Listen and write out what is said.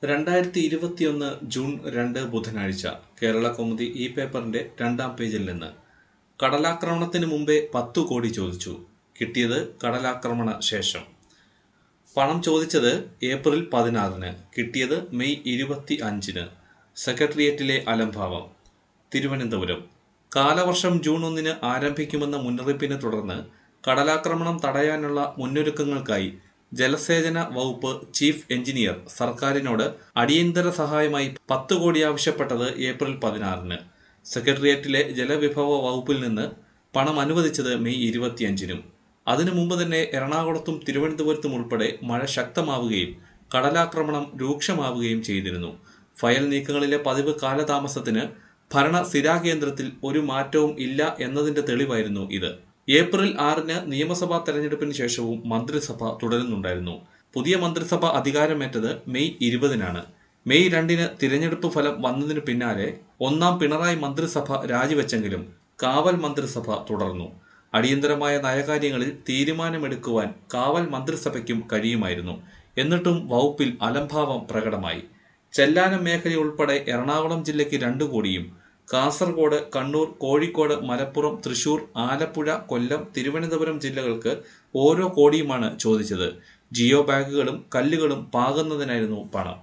രണ്ടായിരത്തി ഇരുപത്തിയൊന്ന് ജൂൺ രണ്ട് ബുധനാഴ്ച കേരള കൗമുദി ഈ പേപ്പറിന്റെ രണ്ടാം പേജിൽ നിന്ന് കടലാക്രമണത്തിന് മുമ്പേ പത്തു കോടി ചോദിച്ചു കിട്ടിയത് കടലാക്രമണ ശേഷം പണം ചോദിച്ചത് ഏപ്രിൽ പതിനാറിന് കിട്ടിയത് മെയ് ഇരുപത്തി അഞ്ചിന് സെക്രട്ടേറിയറ്റിലെ അലംഭാവം തിരുവനന്തപുരം കാലവർഷം ജൂൺ ഒന്നിന് ആരംഭിക്കുമെന്ന മുന്നറിയിപ്പിനെ തുടർന്ന് കടലാക്രമണം തടയാനുള്ള മുന്നൊരുക്കങ്ങൾക്കായി ജലസേചന വകുപ്പ് ചീഫ് എഞ്ചിനീയർ സർക്കാരിനോട് അടിയന്തര സഹായമായി പത്ത് കോടി ആവശ്യപ്പെട്ടത് ഏപ്രിൽ പതിനാറിന് സെക്രട്ടേറിയറ്റിലെ ജലവിഭവ വകുപ്പിൽ നിന്ന് പണം അനുവദിച്ചത് മെയ് ഇരുപത്തിയഞ്ചിനും അതിനു മുമ്പ് തന്നെ എറണാകുളത്തും തിരുവനന്തപുരത്തും ഉൾപ്പെടെ മഴ ശക്തമാവുകയും കടലാക്രമണം രൂക്ഷമാവുകയും ചെയ്തിരുന്നു ഫയൽ നീക്കങ്ങളിലെ പതിവ് കാലതാമസത്തിന് ഭരണ സ്ഥിരാകേന്ദ്രത്തിൽ ഒരു മാറ്റവും ഇല്ല എന്നതിന്റെ തെളിവായിരുന്നു ഇത് ഏപ്രിൽ ആറിന് നിയമസഭാ തെരഞ്ഞെടുപ്പിന് ശേഷവും മന്ത്രിസഭ തുടരുന്നുണ്ടായിരുന്നു പുതിയ മന്ത്രിസഭ അധികാരമേറ്റത് മെയ് ഇരുപതിനാണ് മെയ് രണ്ടിന് തിരഞ്ഞെടുപ്പ് ഫലം വന്നതിന് പിന്നാലെ ഒന്നാം പിണറായി മന്ത്രിസഭ രാജിവെച്ചെങ്കിലും കാവൽ മന്ത്രിസഭ തുടർന്നു അടിയന്തരമായ നയകാര്യങ്ങളിൽ തീരുമാനമെടുക്കുവാൻ കാവൽ മന്ത്രിസഭയ്ക്കും കഴിയുമായിരുന്നു എന്നിട്ടും വകുപ്പിൽ അലംഭാവം പ്രകടമായി ചെല്ലാനം മേഖലയുൾപ്പെടെ എറണാകുളം ജില്ലയ്ക്ക് രണ്ടു കോടിയും കാസർഗോഡ് കണ്ണൂർ കോഴിക്കോട് മലപ്പുറം തൃശൂർ ആലപ്പുഴ കൊല്ലം തിരുവനന്തപുരം ജില്ലകൾക്ക് ഓരോ കോടിയുമാണ് ചോദിച്ചത് ജിയോ ബാഗുകളും കല്ലുകളും പാകുന്നതിനായിരുന്നു പണം